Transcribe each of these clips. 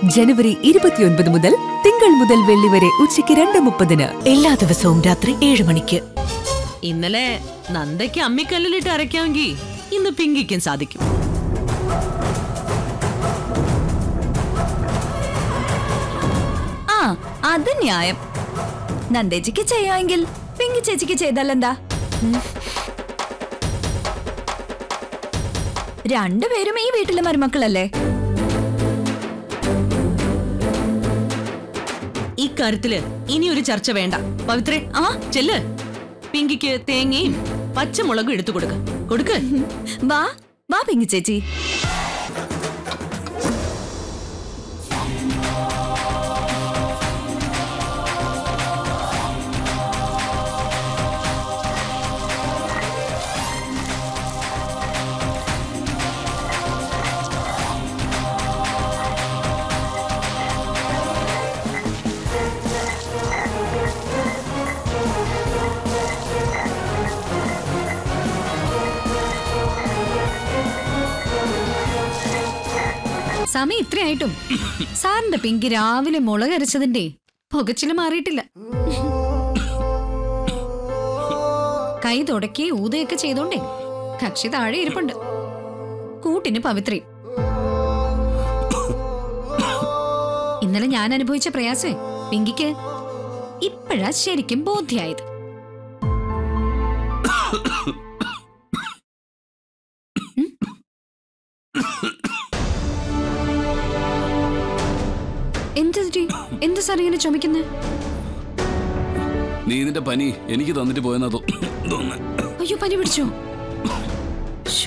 ജനുവരി ഇരുപത്തിയൊൻപത് മുതൽ തിങ്കൾ മുതൽ വെള്ളി വരെ ഉച്ചയ്ക്ക് രണ്ട് മുപ്പതിന് എല്ലാ ദിവസവും രാത്രി ഏഴ് മണിക്ക് ഇന്നലെ നന്ദയ്ക്ക് അമ്മിക്കല്ലിലിട്ട് അരയ്ക്കാമെങ്കിൽ ഇന്ന് പിങ്കിക്കും സാധിക്കും ആ അത് ന്യായം നന്ദേച്ചിക്ക് ചെയ്യാമെങ്കിൽ പിങ്കി ചേച്ചിക്ക് ചെയ്താലെന്താ ഉം. രണ്ടുപേരും ഈ വീട്ടിലെ മരുമക്കളല്ലേ ഇക്കാര്യത്തില് ഇനി ഒരു ചർച്ച വേണ്ട പവിത്രേ ആ ചെല്ല് പിങ്കിക്ക് തേങ്ങയും പച്ചമുളകും എടുത്തു കൊടുക്ക കൊടുക്ക് വാ വാ പിങ്കി ചേച്ചി സമയം ഇത്രയായിട്ടും സാറിന്റെ പിങ്കി രാവിലെ മുളക് അരച്ചതിന്റെ പുകച്ചില് മാറിയിട്ടില്ല കൈ തുടക്കി ഊതയൊക്കെ ചെയ്തോണ്ടേ കക്ഷി താഴെ ഇരിപ്പുണ്ട് കൂട്ടിന് പവിത്രയും ഇന്നലെ ഞാൻ അനുഭവിച്ച പ്രയാസേ പിങ്കിക്ക് ഇപ്പോഴാ ശരിക്കും ബോധ്യായത് ഉം? എന്ത് പറ്റി? എന്ത് സാർ ഇങ്ങനെ ചുമക്കുന്നത് നീ ഇതിന്റെ പനി എനിക്ക് തന്നിട്ട് പോയെന്നാ തോ- തോന്നുന്നെ അയ്യോ പനി പിടിച്ചോ ശോ.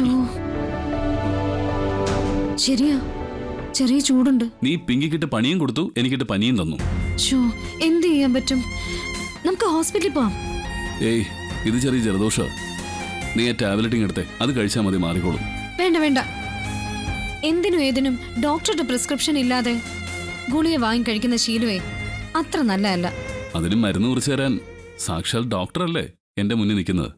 ശരിയാ ചെറിയ ചൂടുണ്ട് നീ പിങ്കിക്കിട്ട് പണിയും കൊടുത്തു എനിക്കിട്ട് പനിയും തന്നു ഷോ എന്ത് ചെയ്യാൻ പറ്റും നമുക്ക് ഹോസ്പിറ്റലിൽ പോവാം ഏയ് ഇത് ചെറിയ ജലദോഷ നീ ആ ടാബ്ലറ്റിങ് എടുത്തേ അത് കഴിച്ചാൽ മതി മാറിക്കോളും വേണ്ട വേണ്ട എന്തിനും ഏതിനും ഡോക്ടറുടെ പ്രിസ്ക്രിപ്ഷൻ ഇല്ലാതെ ഗുളിക വാങ്ങി കഴിക്കുന്ന ശീലമേ അത്ര നല്ലതല്ല അതിന് മരുന്ന് കുറിച്ച് തരാൻ സാക്ഷാൽ ഡോക്ടറല്ലേ എന്റെ മുന്നിൽ നിൽക്കുന്നത്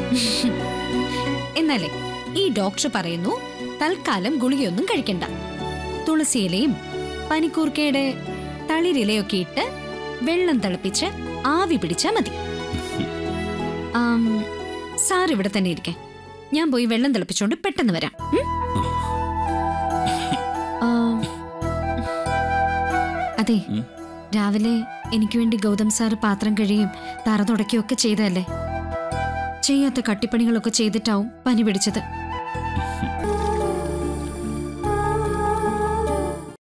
എന്നാലേ ഈ ഡോക്ടർ പറയുന്നു തൽക്കാലം ഗുളികയൊന്നും കഴിക്കണ്ട തുളസിയിലയും പനിക്കൂർക്കയുടെ തളിരിലയൊക്കെ ഇട്ട് വെള്ളം തിളപ്പിച്ച് ആവി പിടിച്ചാ മതി ആം, സാർ ഇവിടെ തന്നെ ഇരിക്കെ ഞാൻ പോയി വെള്ളം തിളപ്പിച്ചോണ്ട് പെട്ടെന്ന് വരാം ഉം? ആം, അതെ ഉം. രാവിലെ എനിക്ക് വേണ്ടി ഗൗതം സാറ് പാത്രം കഴിയും തറ തുടയ്ക്കുകയൊക്കെ ചെയ്തതല്ലേ ചെയ്യാത്ത കട്ടിപ്പണികളൊക്കെ ചെയ്തിട്ടാവും പനി പിടിച്ചത്